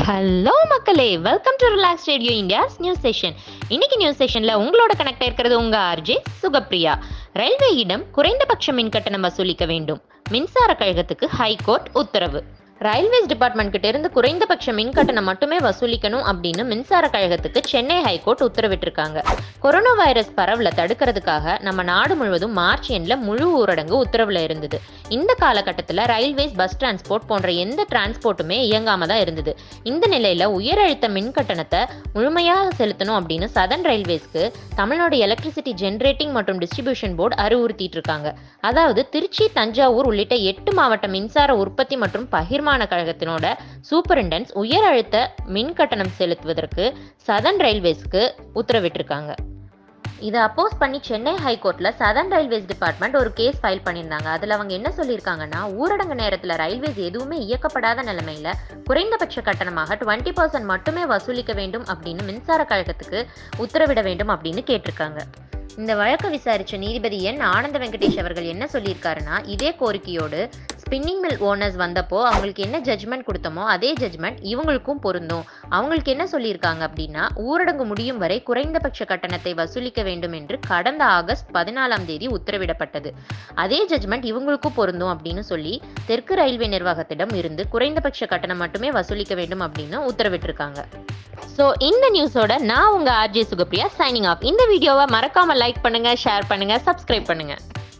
hello மக்களே welcome to relax radio India's news session இன்னைக்கு news செஷன்ல உங்களோட கனெக்ட் இருக்கிறது உங்க ஆர்ஜே சுகப்ரியா ரயில்வேயிடம் குறைந்தபட்ச மின் கட்டணம் வசூலிக்க வேண்டும் மின்சார கழகத்துக்கு ஹைகோர்ட் உத்தரவு ரயில்வேஸ் டிபார்ட்மெண்ட் கிட்ட இருந்து குறைந்தபட்ச மின் கட்டணம் மட்டுமே வசூலிக்கணும் அப்படின்னு மின்சார கழகத்துக்கு சென்னை ஹைகோர்ட் உத்தரவிட்டிருக்காங்க கொரோனா வைரஸ் பரவலை தடுக்கிறதுக்காக நம்ம நாடு முழுவதும் மார்ச் எண்ணில் முழு ஊரடங்கு உத்தரவுல இருந்தது இந்த காலகட்டத்தில் ரயில்வேஸ் பஸ் டிரான்ஸ்போர்ட் போன்ற எந்த டிரான்ஸ்போர்ட்டுமே இயங்காம தான் இருந்தது இந்த நிலையில உயர் அழுத்த மின் கட்டணத்தை முழுமையாக செலுத்தணும் அப்படின்னு சதன் ரயில்வேஸ்க்கு தமிழ்நாடு எலக்ட்ரிசிட்டி ஜெனரேட்டிங் மற்றும் டிஸ்ட்ரிபியூஷன் போர்டு அறிவுறுத்திட்டு இருக்காங்க அதாவது திருச்சி தஞ்சாவூர் உள்ளிட்ட எட்டு மாவட்ட மின்சார உற்பத்தி மற்றும் பகிர்மான கழகத்தினோட சூப்பரிண்டன்ஸ் உயர் அழுத்த மின் கட்டணம் செலுத்துவதற்கு சதன் ரயில்வேஸ்க்கு உத்தரவிட்டிருக்காங்க இதை அப்போஸ் பண்ணி சென்னை ஹைகோர்ட்ல சதன் ரயில்வேஸ் டிபார்ட்மெண்ட் ஒரு கேஸ் ஃபைல் பண்ணியிருந்தாங்க அதில் அவங்க என்ன சொல்லியிருக்காங்கன்னா ஊரடங்கு நேரத்தில் ரயில்வேஸ் எதுவுமே இயக்கப்படாத நிலைமையில குறைந்தபட்ச கட்டணமாக டுவெண்ட்டி பர்சன்ட் மட்டுமே வசூலிக்க வேண்டும் அப்படின்னு மின்சார கழகத்துக்கு உத்தரவிட வேண்டும் அப்படின்னு கேட்டிருக்காங்க இந்த வழக்கை விசாரிச்ச நீதிபதி என் ஆனந்த வெங்கடேஷ் அவர்கள் என்ன சொல்லியிருக்காருன்னா இதே கோரிக்கையோடு ஸ்பின்னிங் மில் ஓனர்ஸ் வந்தப்போ அவங்களுக்கு என்ன ஜட்ஜ்மெண்ட் கொடுத்தமோ அதே ஜட்ஜ்மெண்ட் இவங்களுக்கும் பொருந்தும் அவங்களுக்கு என்ன சொல்லியிருக்காங்க அப்படின்னா ஊரடங்கு முடியும் வரை குறைந்தபட்ச கட்டணத்தை வசூலிக்க வேண்டும் என்று கடந்த ஆகஸ்ட் பதினாலாம் தேதி உத்தரவிடப்பட்டது அதே ஜட்ஜ்மெண்ட் இவங்களுக்கும் பொருந்தும் அப்படின்னு சொல்லி தெற்கு ரயில்வே நிர்வாகத்திடம் இருந்து குறைந்தபட்ச கட்டணம் மட்டுமே வசூலிக்க வேண்டும் அப்படின்னு உத்தரவிட்டிருக்காங்க ஸோ இந்த நியூஸோட நான் உங்க ஆர்ஜே சுகப்ரியா சைனிங் ஆஃப் இந்த வீடியோவை மறக்காம லைக் பண்ணுங்க ஷேர் பண்ணுங்க சப்ஸ்கிரைப் பண்ணுங்க